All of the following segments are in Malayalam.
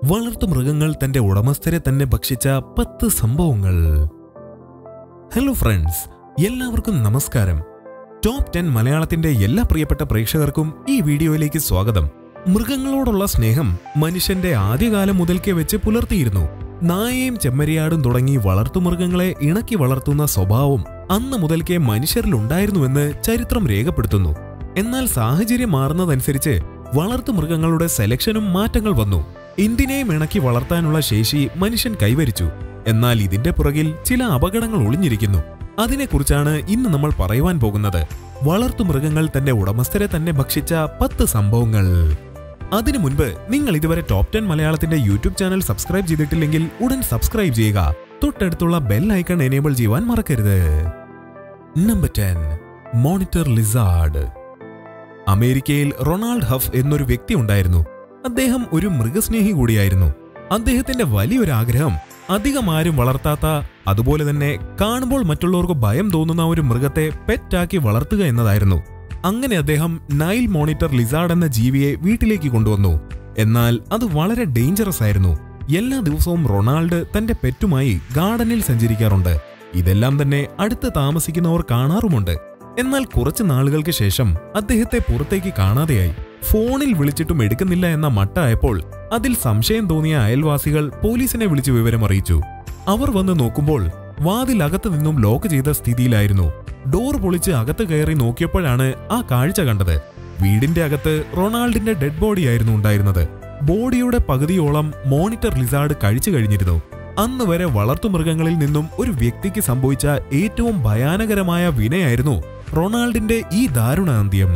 വളർത്തുമൃഗങ്ങൾ തന്റെ ഉടമസ്ഥരെ തന്നെ ഭക്ഷിച്ച പത്ത് സംഭവങ്ങൾ ഹലോ ഫ്രണ്ട്സ് എല്ലാവർക്കും നമസ്കാരം ടോപ്പ് ടെൻ മലയാളത്തിന്റെ എല്ലാ പ്രിയപ്പെട്ട പ്രേക്ഷകർക്കും ഈ വീഡിയോയിലേക്ക് സ്വാഗതം മൃഗങ്ങളോടുള്ള സ്നേഹം മനുഷ്യന്റെ ആദ്യകാലം മുതൽക്കേ വെച്ച് പുലർത്തിയിരുന്നു നായയും ചെമ്മരിയാടും തുടങ്ങി വളർത്തുമൃഗങ്ങളെ ഇണക്കി വളർത്തുന്ന സ്വഭാവം അന്ന് മുതൽക്കേ മനുഷ്യരിലുണ്ടായിരുന്നുവെന്ന് ചരിത്രം രേഖപ്പെടുത്തുന്നു എന്നാൽ സാഹചര്യം മാറുന്നതനുസരിച്ച് വളർത്തുമൃഗങ്ങളുടെ സെലക്ഷനും മാറ്റങ്ങൾ വന്നു എന്തിനേയും ഇണക്കി വളർത്താനുള്ള ശേഷി മനുഷ്യൻ കൈവരിച്ചു എന്നാൽ ഇതിന്റെ പുറകിൽ ചില അപകടങ്ങൾ ഒളിഞ്ഞിരിക്കുന്നു അതിനെക്കുറിച്ചാണ് ഇന്ന് നമ്മൾ പറയുവാൻ പോകുന്നത് വളർത്തുമൃഗങ്ങൾ തന്റെ ഉടമസ്ഥരെ തന്നെ ഭക്ഷിച്ച പത്ത് സംഭവങ്ങൾ അതിനു മുൻപ് നിങ്ങൾ ഇതുവരെ ടോപ്പ് ടെൻ മലയാളത്തിന്റെ യൂട്യൂബ് ചാനൽ സബ്സ്ക്രൈബ് ചെയ്തിട്ടില്ലെങ്കിൽ ഉടൻ സബ്സ്ക്രൈബ് ചെയ്യുക തൊട്ടടുത്തുള്ള ബെൽ ഐക്കൺ എനേബിൾ ചെയ്യുവാൻ മറക്കരുത് നമ്പർ ടെൻ മോണിറ്റർ ലിസാർഡ് അമേരിക്കയിൽ റൊണാൾഡ് ഹഫ് എന്നൊരു വ്യക്തി ഉണ്ടായിരുന്നു അദ്ദേഹം ഒരു മൃഗസ്നേഹി കൂടിയായിരുന്നു അദ്ദേഹത്തിന്റെ വലിയൊരു ആഗ്രഹം അധികം ആരും വളർത്താത്ത അതുപോലെ തന്നെ കാണുമ്പോൾ മറ്റുള്ളവർക്ക് ഭയം തോന്നുന്ന ഒരു മൃഗത്തെ പെറ്റാക്കി വളർത്തുക എന്നതായിരുന്നു അങ്ങനെ അദ്ദേഹം നൈൽ മോണിറ്റർ ലിസാർഡ് എന്ന ജീവിയെ വീട്ടിലേക്ക് കൊണ്ടുവന്നു എന്നാൽ അത് വളരെ ഡേഞ്ചറസ് ആയിരുന്നു എല്ലാ ദിവസവും റൊണാൾഡ് തന്റെ പെറ്റുമായി ഗാർഡനിൽ സഞ്ചരിക്കാറുണ്ട് ഇതെല്ലാം തന്നെ അടുത്ത് താമസിക്കുന്നവർ കാണാറുമുണ്ട് എന്നാൽ കുറച്ച് നാളുകൾക്ക് ശേഷം അദ്ദേഹത്തെ പുറത്തേക്ക് കാണാതെയായി ഫോണിൽ വിളിച്ചിട്ടും എടുക്കുന്നില്ല എന്ന മട്ടായപ്പോൾ അതിൽ സംശയം തോന്നിയ അയൽവാസികൾ പോലീസിനെ വിളിച്ച് വിവരമറിയിച്ചു അവർ വന്ന് നോക്കുമ്പോൾ വാതിൽ അകത്ത് നിന്നും ലോക്ക് ചെയ്ത സ്ഥിതിയിലായിരുന്നു ഡോർ പൊളിച്ച് അകത്ത് കയറി നോക്കിയപ്പോഴാണ് ആ കാഴ്ച കണ്ടത് വീടിന്റെ അകത്ത് റൊണാൾഡിന്റെ ഡെഡ് ബോഡിയായിരുന്നു ഉണ്ടായിരുന്നത് ബോഡിയുടെ പകുതിയോളം മോണിറ്റർ ലിസാർഡ് കഴിച്ചു കഴിഞ്ഞിരുന്നു അന്ന് വരെ വളർത്തുമൃഗങ്ങളിൽ നിന്നും ഒരു വ്യക്തിക്ക് സംഭവിച്ച ഏറ്റവും ഭയാനകരമായ വിനയായിരുന്നു റൊണാൾഡിന്റെ ഈ ദാരുണാന്ത്യം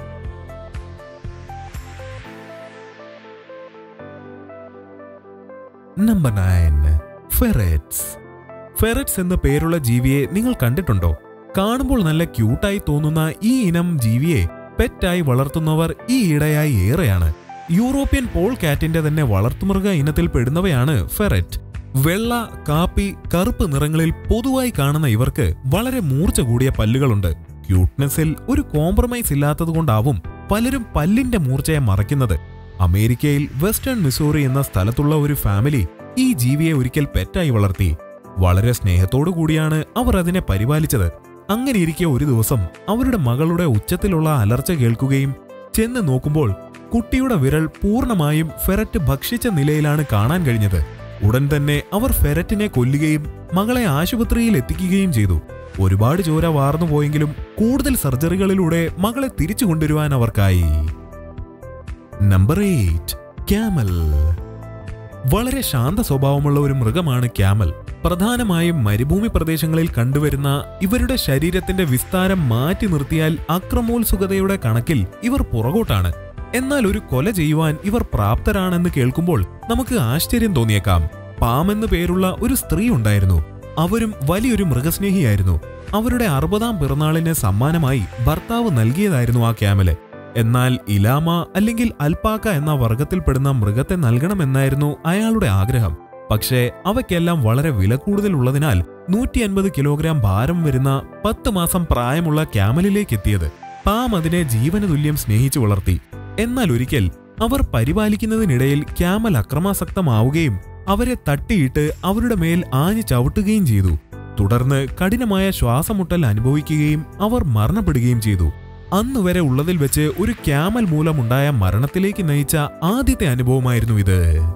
നമ്പർ നയൻ ഫെററ്റ്സ് ഫെററ്റ്സ് എന്ന പേരുള്ള ജീവിയെ നിങ്ങൾ കണ്ടിട്ടുണ്ടോ കാണുമ്പോൾ നല്ല ക്യൂട്ടായി തോന്നുന്ന ഈ ഇനം ജീവിയെ പെറ്റായി വളർത്തുന്നവർ ഈ ഇടയായി ഏറെയാണ് യൂറോപ്യൻ പോൾ കാറ്റിന്റെ തന്നെ വളർത്തുമൃഗ ഇനത്തിൽ പെടുന്നവയാണ് ഫെററ്റ് വെള്ള കാപ്പി കറുപ്പ് നിറങ്ങളിൽ പൊതുവായി കാണുന്ന ഇവർക്ക് വളരെ മൂർച്ച കൂടിയ പല്ലുകളുണ്ട് ക്യൂട്ട്നെസ്സിൽ ഒരു കോംപ്രമൈസ് ഇല്ലാത്തതുകൊണ്ടാവും പലരും പല്ലിന്റെ മൂർച്ചയെ മറയ്ക്കുന്നത് അമേരിക്കയിൽ വെസ്റ്റേൺ മിസോറി എന്ന സ്ഥലത്തുള്ള ഒരു ഫാമിലി ഈ ജീവിയെ ഒരിക്കൽ പെറ്റായി വളർത്തി വളരെ സ്നേഹത്തോടു കൂടിയാണ് അവർ അതിനെ പരിപാലിച്ചത് അങ്ങനെയിരിക്കെ ഒരു ദിവസം അവരുടെ മകളുടെ ഉച്ചത്തിലുള്ള അലർച്ച കേൾക്കുകയും ചെന്ന് നോക്കുമ്പോൾ കുട്ടിയുടെ വിരൽ പൂർണ്ണമായും ഫെററ്റ് ഭക്ഷിച്ച നിലയിലാണ് കാണാൻ കഴിഞ്ഞത് ഉടൻ തന്നെ അവർ ഫെററ്റിനെ കൊല്ലുകയും മകളെ ആശുപത്രിയിൽ എത്തിക്കുകയും ചെയ്തു ഒരുപാട് ചോര വാർന്നു പോയെങ്കിലും കൂടുതൽ സർജറികളിലൂടെ മകളെ തിരിച്ചു കൊണ്ടുവരുവാൻ അവർക്കായി നമ്പർ എയ്റ്റ് ക്യാമൽ വളരെ ശാന്ത സ്വഭാവമുള്ള ഒരു മൃഗമാണ് ക്യാമൽ പ്രധാനമായും മരുഭൂമി പ്രദേശങ്ങളിൽ കണ്ടുവരുന്ന ഇവരുടെ ശരീരത്തിന്റെ വിസ്താരം മാറ്റി നിർത്തിയാൽ അക്രമോത്സുകതയുടെ കണക്കിൽ ഇവർ പുറകോട്ടാണ് എന്നാൽ ഒരു കൊല ചെയ്യുവാൻ ഇവർ പ്രാപ്തരാണെന്ന് കേൾക്കുമ്പോൾ നമുക്ക് ആശ്ചര്യം തോന്നിയേക്കാം പാമെന്ന് പേരുള്ള ഒരു സ്ത്രീ ഉണ്ടായിരുന്നു അവരും വലിയൊരു മൃഗസ്നേഹിയായിരുന്നു അവരുടെ അറുപതാം പിറന്നാളിന് സമ്മാനമായി ഭർത്താവ് നൽകിയതായിരുന്നു ആ ക്യാമല് എന്നാൽ ഇലാമ അല്ലെങ്കിൽ അൽപ്പാക്ക എന്ന വർഗത്തിൽപ്പെടുന്ന മൃഗത്തെ നൽകണമെന്നായിരുന്നു അയാളുടെ ആഗ്രഹം പക്ഷേ അവയ്ക്കെല്ലാം വളരെ വില കൂടുതലുള്ളതിനാൽ നൂറ്റി അൻപത് കിലോഗ്രാം ഭാരം വരുന്ന പത്ത് മാസം പ്രായമുള്ള ക്യാമലിലേക്ക് എത്തിയത് പാം അതിനെ ജീവന തുല്യം സ്നേഹിച്ചു വളർത്തി എന്നാൽ ഒരിക്കൽ അവർ പരിപാലിക്കുന്നതിനിടയിൽ ക്യാമൽ അക്രമാസക്തമാവുകയും അവരെ തട്ടിയിട്ട് അവരുടെ മേൽ ആഞ്ഞു ചവിട്ടുകയും ചെയ്തു തുടർന്ന് കഠിനമായ ശ്വാസമുട്ടൽ അനുഭവിക്കുകയും അവർ മരണപ്പെടുകയും ചെയ്തു അന്ന് വരെ ഉള്ളതിൽ വെച്ച് ഒരു ക്യാമൽ മൂലമുണ്ടായ മരണത്തിലേക്ക് നയിച്ച ആദ്യത്തെ അനുഭവമായിരുന്നു ഇത്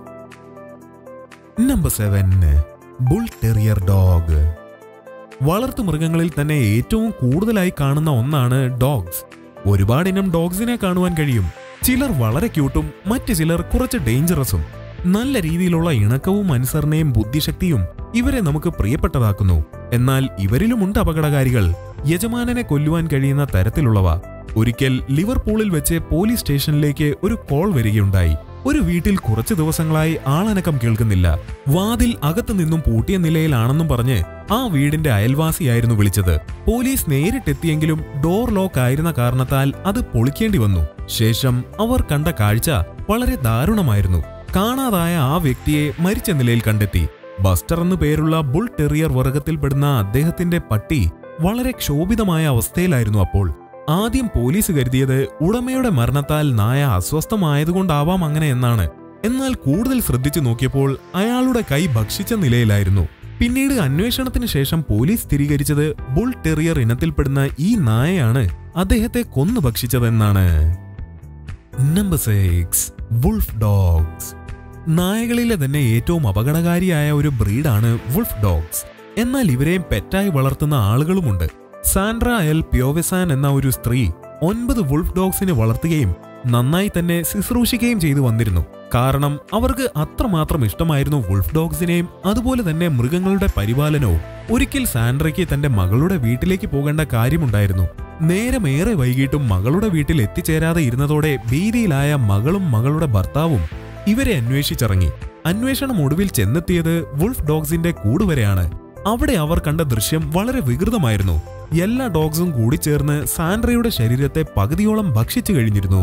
number seven bull terrier dog വളർത്തുമൃഗങ്ങളിൽ തന്നെ ഏറ്റവും കൂടുതലായി കാണുന്ന ഒന്നാണ് ഡോഗ്സ് ഒരുപാടിനം ഡോഗ്സിനെ കാണുവാൻ കഴിയും ചിലർ വളരെ ക്യൂട്ടും മറ്റു ചിലർ കുറച്ച് ഡേഞ്ചറസും നല്ല രീതിയിലുള്ള ഇണക്കവും അനുസരണയും ബുദ്ധിശക്തിയും ഇവരെ നമുക്ക് പ്രിയപ്പെട്ടതാക്കുന്നു എന്നാൽ ഇവരിലുമുണ്ട് അപകടകാരികൾ യജമാനനെ കൊല്ലുവാൻ കഴിയുന്ന തരത്തിലുള്ളവ ഒരിക്കൽ ലിവർപൂളിൽ വെച്ച് പോലീസ് സ്റ്റേഷനിലേക്ക് ഒരു കോൾ വരികയുണ്ടായി ഒരു വീട്ടിൽ കുറച്ചു ദിവസങ്ങളായി ആളനക്കം കേൾക്കുന്നില്ല വാതിൽ അകത്തു നിന്നും പൂട്ടിയ നിലയിലാണെന്നും പറഞ്ഞ് ആ വീടിന്റെ അയൽവാസിയായിരുന്നു വിളിച്ചത് പോലീസ് നേരിട്ടെത്തിയെങ്കിലും ഡോർ ലോക്ക് ആയിരുന്ന കാരണത്താൽ അത് പൊളിക്കേണ്ടി വന്നു ശേഷം അവർ കണ്ട കാഴ്ച വളരെ ദാരുണമായിരുന്നു കാണാതായ ആ വ്യക്തിയെ മരിച്ച നിലയിൽ കണ്ടെത്തി ബസ്റ്റർ എന്നു പേരുള്ള ബുൾ ടെറിയർ വർഗത്തിൽപ്പെടുന്ന അദ്ദേഹത്തിന്റെ പട്ടി വളരെ ക്ഷോഭിതമായ അവസ്ഥയിലായിരുന്നു അപ്പോൾ ആദ്യം പോലീസ് കരുതിയത് ഉടമയുടെ മരണത്താൽ നായ അസ്വസ്ഥമായതുകൊണ്ടാവാം അങ്ങനെ എന്നാണ് എന്നാൽ കൂടുതൽ ശ്രദ്ധിച്ചു നോക്കിയപ്പോൾ അയാളുടെ കൈ ഭക്ഷിച്ച നിലയിലായിരുന്നു പിന്നീട് അന്വേഷണത്തിന് ശേഷം പോലീസ് സ്ഥിരീകരിച്ചത് ബുൾ ടെറിയർ ഇനത്തിൽപ്പെടുന്ന ഈ നായയാണ് അദ്ദേഹത്തെ കൊന്നു ഭക്ഷിച്ചതെന്നാണ് നമ്പർ സിക്സ് വുൾഫ് ഡോഗ്സ് നായകളിലെ തന്നെ ഏറ്റവും അപകടകാരിയായ ഒരു ബ്രീഡാണ് വുൾഫ് ഡോഗ്സ് എന്നാൽ ഇവരെയും പെറ്റായി വളർത്തുന്ന ആളുകളുമുണ്ട് സാൻഡ്ര എൽ പ്യോവെസാൻ എന്ന ഒരു സ്ത്രീ ഒൻപത് വുൾഫ് ഡോഗ്സിനെ വളർത്തുകയും നന്നായി തന്നെ ശുശ്രൂഷിക്കുകയും ചെയ്തു വന്നിരുന്നു കാരണം അവർക്ക് അത്രമാത്രം ഇഷ്ടമായിരുന്നു വുൾഫ് ഡോഗ്സിനെയും അതുപോലെ തന്നെ മൃഗങ്ങളുടെ പരിപാലനവും ഒരിക്കൽ സാൻഡ്രയ്ക്ക് തന്റെ മകളുടെ വീട്ടിലേക്ക് പോകേണ്ട കാര്യമുണ്ടായിരുന്നു നേരമേറെ വൈകിട്ടും മകളുടെ വീട്ടിൽ എത്തിച്ചേരാതെ ഇരുന്നതോടെ ഭീതിയിലായ മകളും മകളുടെ ഭർത്താവും ഇവരെ അന്വേഷിച്ചിറങ്ങി അന്വേഷണം ഒടുവിൽ ചെന്നെത്തിയത് വുൾഫ് ഡോഗ്സിന്റെ കൂടുവരെയാണ് അവിടെ അവർ കണ്ട ദൃശ്യം വളരെ വികൃതമായിരുന്നു എല്ലാ ഡോഗ്സും കൂടി ചേർന്ന് സാൻഡ്രയുടെ ശരീരത്തെ പകുതിയോളം ഭക്ഷിച്ചു കഴിഞ്ഞിരുന്നു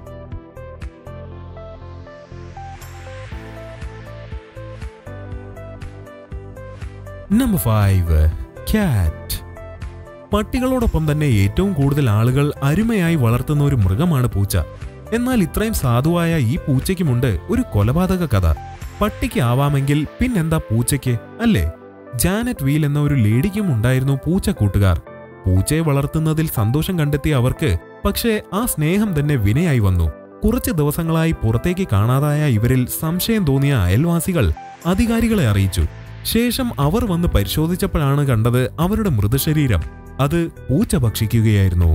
നമ്പർ ഫൈവ് ക്യാറ്റ് പട്ടികളോടൊപ്പം തന്നെ ഏറ്റവും കൂടുതൽ ആളുകൾ അരുമയായി വളർത്തുന്ന ഒരു മൃഗമാണ് പൂച്ച എന്നാൽ ഇത്രയും സാധുവായ ഈ പൂച്ചയ്ക്കുമുണ്ട് ഒരു കൊലപാതക കഥ പട്ടിക്ക് ആവാമെങ്കിൽ പിന്നെന്താ പൂച്ചയ്ക്ക് അല്ലേ ജാനറ്റ് വീൽ എന്ന ഒരു ലേഡിക്കും ഉണ്ടായിരുന്നു പൂച്ച കൂട്ടുകാർ പൂച്ചയെ വളർത്തുന്നതിൽ സന്തോഷം കണ്ടെത്തിയ അവർക്ക് പക്ഷേ ആ സ്നേഹം തന്നെ വിനയായി വന്നു കുറച്ച് ദിവസങ്ങളായി പുറത്തേക്ക് കാണാതായ ഇവരിൽ സംശയം തോന്നിയ അയൽവാസികൾ അധികാരികളെ അറിയിച്ചു ശേഷം അവർ വന്ന് പരിശോധിച്ചപ്പോഴാണ് കണ്ടത് അവരുടെ മൃതശരീരം അത് പൂച്ച ഭക്ഷിക്കുകയായിരുന്നു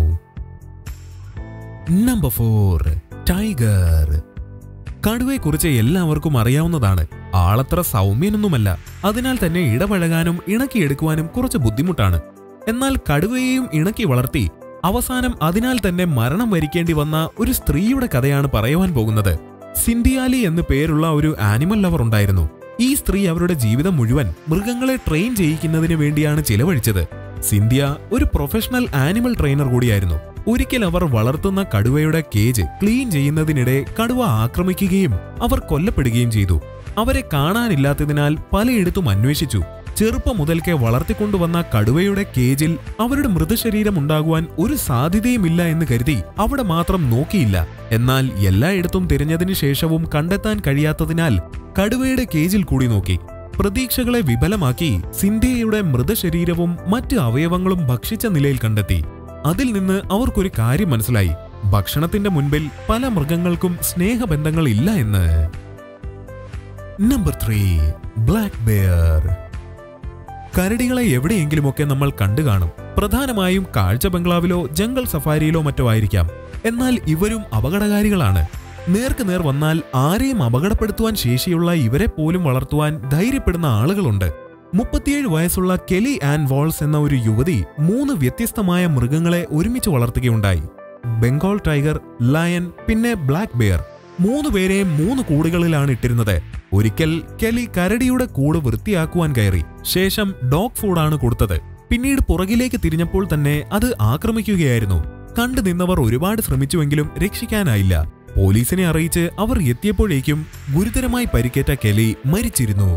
നമ്പർ ഫോർ ടൈഗർ കടുവയെക്കുറിച്ച് എല്ലാവർക്കും അറിയാവുന്നതാണ് ആളത്ര സൗമ്യനൊന്നുമല്ല അതിനാൽ തന്നെ ഇടപഴകാനും ഇണക്കിയെടുക്കുവാനും കുറച്ച് ബുദ്ധിമുട്ടാണ് എന്നാൽ കടുവയെയും ഇണക്കി വളർത്തി അവസാനം അതിനാൽ തന്നെ മരണം വരിക്കേണ്ടി വന്ന ഒരു സ്ത്രീയുടെ കഥയാണ് പറയുവാൻ പോകുന്നത് സിന്ധിയാലി എന്ന് പേരുള്ള ഒരു ആനിമൽ ലവർ ഉണ്ടായിരുന്നു ഈ സ്ത്രീ അവരുടെ ജീവിതം മുഴുവൻ മൃഗങ്ങളെ ട്രെയിൻ ചെയ്യിക്കുന്നതിന് വേണ്ടിയാണ് ചിലവഴിച്ചത് സിന്ധ്യ ഒരു പ്രൊഫഷണൽ ആനിമൽ ട്രെയിനർ കൂടിയായിരുന്നു ഒരിക്കൽ അവർ വളർത്തുന്ന കടുവയുടെ കേജ് ക്ലീൻ ചെയ്യുന്നതിനിടെ കടുവ ആക്രമിക്കുകയും അവർ കൊല്ലപ്പെടുകയും ചെയ്തു അവരെ കാണാനില്ലാത്തതിനാൽ പലയിടത്തും അന്വേഷിച്ചു ചെറുപ്പം മുതൽക്കേ വളർത്തിക്കൊണ്ടുവന്ന കടുവയുടെ കേജിൽ അവരുടെ മൃതശരീരം ഉണ്ടാകുവാൻ ഒരു സാധ്യതയുമില്ല എന്ന് കരുതി അവിടെ മാത്രം നോക്കിയില്ല എന്നാൽ എല്ലായിടത്തും തിരഞ്ഞതിനു ശേഷവും കണ്ടെത്താൻ കഴിയാത്തതിനാൽ കടുവയുടെ കേജിൽ കൂടി നോക്കി പ്രതീക്ഷകളെ വിഫലമാക്കി സിന്ധ്യയുടെ മൃതശരീരവും മറ്റ് അവയവങ്ങളും ഭക്ഷിച്ച നിലയിൽ കണ്ടെത്തി അതിൽ നിന്ന് അവർക്കൊരു കാര്യം മനസ്സിലായി ഭക്ഷണത്തിന്റെ മുൻപിൽ പല മൃഗങ്ങൾക്കും സ്നേഹബന്ധങ്ങൾ ഇല്ല എന്ന് നമ്പർ ത്രീ ബ്ലാക്ക് ബെയർ കരടികളെ എവിടെയെങ്കിലുമൊക്കെ നമ്മൾ കണ്ടു കാണും പ്രധാനമായും കാഴ്ച ബംഗ്ലാവിലോ ജംഗൽ സഫാരിയിലോ മറ്റോ ആയിരിക്കാം എന്നാൽ ഇവരും അപകടകാരികളാണ് നേർക്ക് നേർ വന്നാൽ ആരെയും അപകടപ്പെടുത്തുവാൻ ശേഷിയുള്ള ഇവരെ പോലും വളർത്തുവാൻ ധൈര്യപ്പെടുന്ന ആളുകളുണ്ട് മുപ്പത്തിയേഴ് വയസ്സുള്ള കെലി ആൻഡ് വാൾസ് എന്ന ഒരു യുവതി മൂന്ന് വ്യത്യസ്തമായ മൃഗങ്ങളെ ഒരുമിച്ച് വളർത്തുകയുണ്ടായി ബംഗാൾ ടൈഗർ ലയൺ പിന്നെ ബ്ലാക്ക് ബെയർ മൂന്ന് പേരെയും മൂന്ന് കൂടുകളിലാണ് ഇട്ടിരുന്നത് ഒരിക്കൽ കെലി കരടിയുടെ കൂട് വൃത്തിയാക്കുവാൻ കയറി ശേഷം ഡോഗ് ഫുഡാണ് കൊടുത്തത് പിന്നീട് പുറകിലേക്ക് തിരിഞ്ഞപ്പോൾ തന്നെ അത് ആക്രമിക്കുകയായിരുന്നു കണ്ടു നിന്നവർ ഒരുപാട് ശ്രമിച്ചുവെങ്കിലും രക്ഷിക്കാനായില്ല പോലീസിനെ അറിയിച്ച് അവർ എത്തിയപ്പോഴേക്കും ഗുരുതരമായി പരിക്കേറ്റ കെലി മരിച്ചിരുന്നു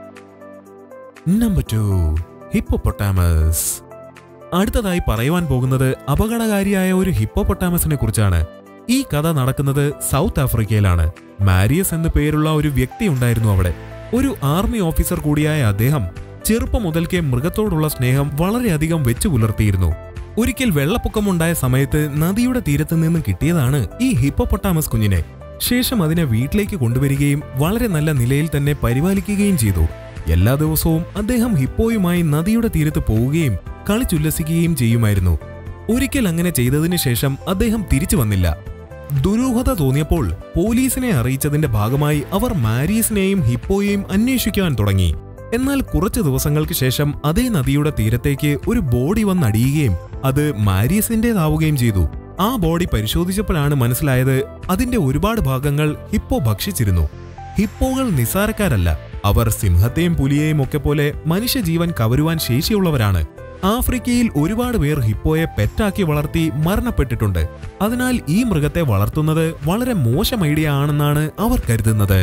നമ്പർ ടു ഹിപ്പോപ്പൊട്ടാമസ് അടുത്തതായി പറയുവാൻ പോകുന്നത് അപകടകാരിയായ ഒരു ഹിപ്പോപ്പൊട്ടാമസിനെ കുറിച്ചാണ് ഈ കഥ നടക്കുന്നത് സൗത്ത് ആഫ്രിക്കയിലാണ് മാരിയസ് എന്നു പേരുള്ള ഒരു വ്യക്തി ഉണ്ടായിരുന്നു അവിടെ ഒരു ആർമി ഓഫീസർ കൂടിയായ അദ്ദേഹം ചെറുപ്പം മുതൽക്കേ മൃഗത്തോടുള്ള സ്നേഹം വളരെയധികം വെച്ചു പുലർത്തിയിരുന്നു ഒരിക്കൽ വെള്ളപ്പൊക്കമുണ്ടായ സമയത്ത് നദിയുടെ തീരത്ത് നിന്ന് കിട്ടിയതാണ് ഈ ഹിപ്പോപ്പൊട്ടാമസ് കുഞ്ഞിനെ ശേഷം അതിനെ വീട്ടിലേക്ക് കൊണ്ടുവരികയും വളരെ നല്ല നിലയിൽ തന്നെ പരിപാലിക്കുകയും ചെയ്തു എല്ലാ ദിവസവും അദ്ദേഹം ഹിപ്പോയുമായി നദിയുടെ തീരത്ത് പോവുകയും കളിച്ചുല്ലസിക്കുകയും ചെയ്യുമായിരുന്നു ഒരിക്കൽ അങ്ങനെ ചെയ്തതിനു ശേഷം അദ്ദേഹം തിരിച്ചു വന്നില്ല ദുരൂഹത തോന്നിയപ്പോൾ പോലീസിനെ അറിയിച്ചതിന്റെ ഭാഗമായി അവർ മാരീസിനെയും ഹിപ്പോയെയും അന്വേഷിക്കാൻ തുടങ്ങി എന്നാൽ കുറച്ച് ദിവസങ്ങൾക്ക് ശേഷം അതേ നദിയുടെ തീരത്തേക്ക് ഒരു ബോഡി വന്നടിയുകയും അത് മാരീസിന്റേതാവുകയും ചെയ്തു ആ ബോഡി പരിശോധിച്ചപ്പോഴാണ് മനസ്സിലായത് അതിന്റെ ഒരുപാട് ഭാഗങ്ങൾ ഹിപ്പോ ഭക്ഷിച്ചിരുന്നു ഹിപ്പോകൾ നിസ്സാരക്കാരല്ല അവർ സിംഹത്തെയും പുലിയെയും ഒക്കെ പോലെ മനുഷ്യജീവൻ കവരുവാൻ ശേഷിയുള്ളവരാണ് ആഫ്രിക്കയിൽ ഒരുപാട് പേർ ഹിപ്പോയെ പെറ്റാക്കി വളർത്തി മരണപ്പെട്ടിട്ടുണ്ട് അതിനാൽ ഈ മൃഗത്തെ വളർത്തുന്നത് വളരെ മോശം ഐഡിയ ആണെന്നാണ് അവർ കരുതുന്നത്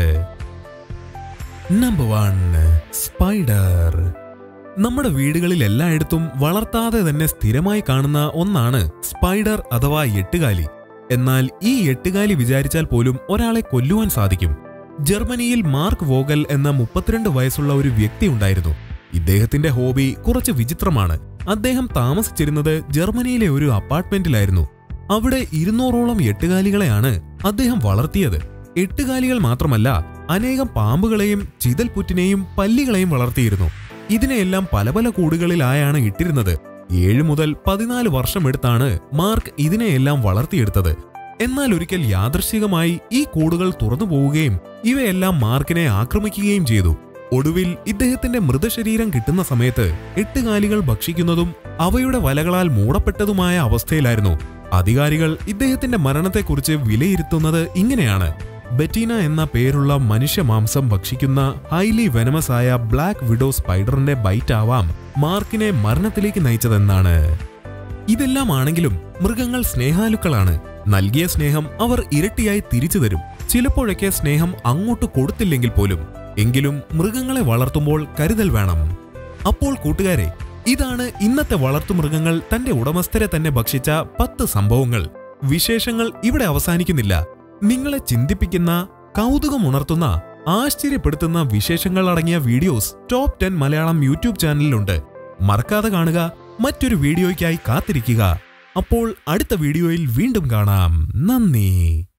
നമ്പർ വൺ സ്പൈഡർ നമ്മുടെ വീടുകളിൽ എല്ലായിടത്തും വളർത്താതെ തന്നെ സ്ഥിരമായി കാണുന്ന ഒന്നാണ് സ്പൈഡർ അഥവാ എട്ടുകാലി എന്നാൽ ഈ എട്ടുകാലി വിചാരിച്ചാൽ പോലും ഒരാളെ കൊല്ലുവാൻ സാധിക്കും ജർമ്മനിയിൽ മാർക്ക് വോഗൽ എന്ന മുപ്പത്തിരണ്ട് വയസ്സുള്ള ഒരു വ്യക്തി ഉണ്ടായിരുന്നു ഇദ്ദേഹത്തിന്റെ ഹോബി കുറച്ച് വിചിത്രമാണ് അദ്ദേഹം താമസിച്ചിരുന്നത് ജർമ്മനിയിലെ ഒരു അപ്പാർട്ട്മെന്റിലായിരുന്നു അവിടെ ഇരുന്നൂറോളം എട്ടുകാലികളെയാണ് അദ്ദേഹം വളർത്തിയത് എട്ടുകാലികൾ മാത്രമല്ല അനേകം പാമ്പുകളെയും ചിതൽപുറ്റിനെയും പല്ലികളെയും വളർത്തിയിരുന്നു ഇതിനെയെല്ലാം പല പല കൂടുകളിലായാണ് ഇട്ടിരുന്നത് ഏഴ് മുതൽ പതിനാല് വർഷമെടുത്താണ് മാർക്ക് ഇതിനെയെല്ലാം വളർത്തിയെടുത്തത് എന്നാൽ ഒരിക്കൽ യാദൃശികമായി ഈ കൂടുകൾ തുറന്നു പോവുകയും ഇവയെല്ലാം മാർക്കിനെ ആക്രമിക്കുകയും ചെയ്തു ഒടുവിൽ ഇദ്ദേഹത്തിന്റെ മൃതശരീരം കിട്ടുന്ന സമയത്ത് എട്ടുകാലികൾ ഭക്ഷിക്കുന്നതും അവയുടെ വലകളാൽ മൂടപ്പെട്ടതുമായ അവസ്ഥയിലായിരുന്നു അധികാരികൾ ഇദ്ദേഹത്തിന്റെ മരണത്തെക്കുറിച്ച് വിലയിരുത്തുന്നത് ഇങ്ങനെയാണ് ബെറ്റീന എന്ന പേരുള്ള മനുഷ്യമാംസം ഭക്ഷിക്കുന്ന ഹൈലി വെനമസ് ആയ ബ്ലാക്ക് വിഡോ സ്പൈഡറിന്റെ ബൈറ്റ് ആവാം മാർക്കിനെ മരണത്തിലേക്ക് നയിച്ചതെന്നാണ് ഇതെല്ലാം ആണെങ്കിലും മൃഗങ്ങൾ സ്നേഹാലുക്കളാണ് നൽകിയ സ്നേഹം അവർ ഇരട്ടിയായി തിരിച്ചു തരും ചിലപ്പോഴൊക്കെ സ്നേഹം അങ്ങോട്ട് കൊടുത്തില്ലെങ്കിൽ പോലും എങ്കിലും മൃഗങ്ങളെ വളർത്തുമ്പോൾ കരുതൽ വേണം അപ്പോൾ കൂട്ടുകാരെ ഇതാണ് ഇന്നത്തെ വളർത്തുമൃഗങ്ങൾ തന്റെ ഉടമസ്ഥരെ തന്നെ ഭക്ഷിച്ച പത്ത് സംഭവങ്ങൾ വിശേഷങ്ങൾ ഇവിടെ അവസാനിക്കുന്നില്ല നിങ്ങളെ ചിന്തിപ്പിക്കുന്ന കൗതുകമുണർത്തുന്ന ആശ്ചര്യപ്പെടുത്തുന്ന വിശേഷങ്ങൾ അടങ്ങിയ videos top ten Malayalam YouTube ചാനലിലുണ്ട് മറക്കാതെ കാണുക മറ്റൊരു വീഡിയോയ്ക്കായി കാത്തിരിക്കുക അപ്പോൾ അടുത്ത വീഡിയോയിൽ വീണ്ടും കാണാം നന്ദി